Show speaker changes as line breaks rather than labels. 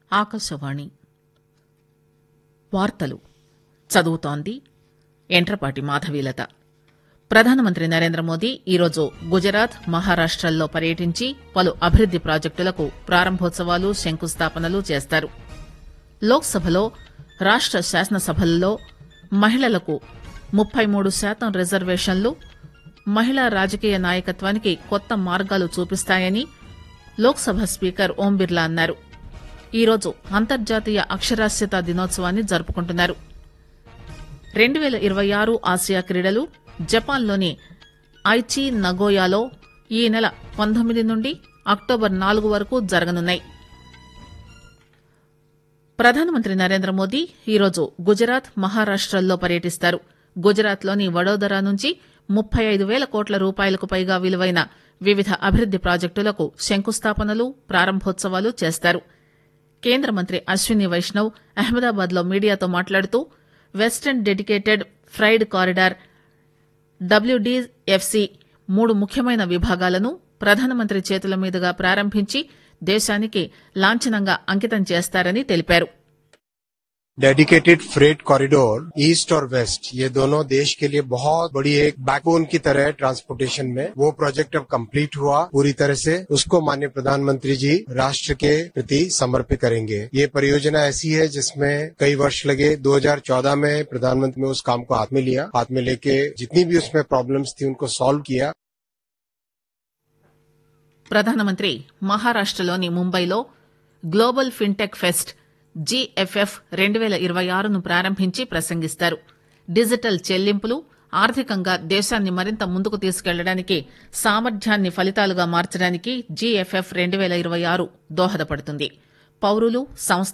ఆకాశవాణి వార్తలు చదువుతోంది ఎంట్రపాటి మాధవీలత ప్రధానమంత్రి నరేంద్ర మోదీ ఈరోజు గుజరాత్ మహారాష్టల్లో పర్యటించి పలు అభివృద్ది ప్రాజెక్టులకు ప్రారంభోత్సవాలు శంకుస్థాపనలు చేస్తారు లోక్ సభలో రాష్ట శాసనసభల్లో మహిళలకు ముప్పై మూడు శాతం రిజర్వేషన్లు మహిళా రాజకీయ నాయకత్వానికి కొత్త మార్గాలు చూపిస్తాయని లోక్ సభ స్పీకర్ ఓం బిర్లా అన్నారు ఈరోజు అంతర్జాతీయ అక్షరాస్యత దినోత్సవాన్ని జరుపుకుంటున్నారు రెండు పేల ఇరవై ఆరు ఆసియా క్రీడలు జపాన్లోని ఐచి నగోయాలో ఈ నెల పంతొమ్మిది నుండి అక్టోబర్ నాలుగు వరకు జరగనున్నాయి ప్రధానమంత్రి నరేంద్ర మోదీ ఈరోజు గుజరాత్ మహారాష్టల్లో పర్యటిస్తారు గుజరాత్లోని వడోదరా నుంచి ముప్పై ఐదు పేల కోట్ల రూపాయలకు పైగా విలువైన వివిధ అభివృద్ది ప్రాజెక్టులకు శంకుస్థాపనలు ప్రారంభోత్సవాలు చేస్తారు కేంద్ర మంత్రి అశ్విని వైష్ణవ్ అహ్మదాబాద్ లో మీడియాతో మాట్లాడుతూ western dedicated freight corridor WDFC మూడు ముఖ్యమైన విభాగాలను ప్రధానమంత్రి చేతుల మీదుగా ప్రారంభించి దేశానికి లాంఛనంగా అంకితం చేస్తారని తెలిపారు
डेडिकेटेड फ्रेट कॉरिडोर ईस्ट और वेस्ट ये दोनों देश के लिए बहुत बड़ी एक बैकबोन की तरह ट्रांसपोर्टेशन में वो प्रोजेक्ट अब कंप्लीट हुआ पूरी तरह से उसको माननीय प्रधानमंत्री जी राष्ट्र के प्रति समर्पित करेंगे ये परियोजना ऐसी है जिसमें कई वर्ष लगे 2014 में प्रधानमंत्री ने उस काम को हाथ में लिया हाथ में लेके जितनी भी उसमें प्रॉब्लम्स थी उनको सॉल्व किया
ప్రధానమంత్రి మహారాష్టలోని ముంబైలో గ్లోబల్ ఫిన్టెక్ ఫెస్ట్ జీఎఫ్ఎఫ్ రెండు పేల ఇరవై ఆరును ప్రారంభించి ప్రసంగిస్తారు డిజిటల్ చెల్లింపులు ఆర్థికంగా దేశాన్ని మరింత ముందుకు తీసుకెళ్లడానికి సామర్థ్యాన్ని ఫలితాలుగా మార్చడానికి జీఎఫ్ఎఫ్ రెండు పేల ఇరవై ఆరు దోహదపడుతుంది పౌరులు సంస్థ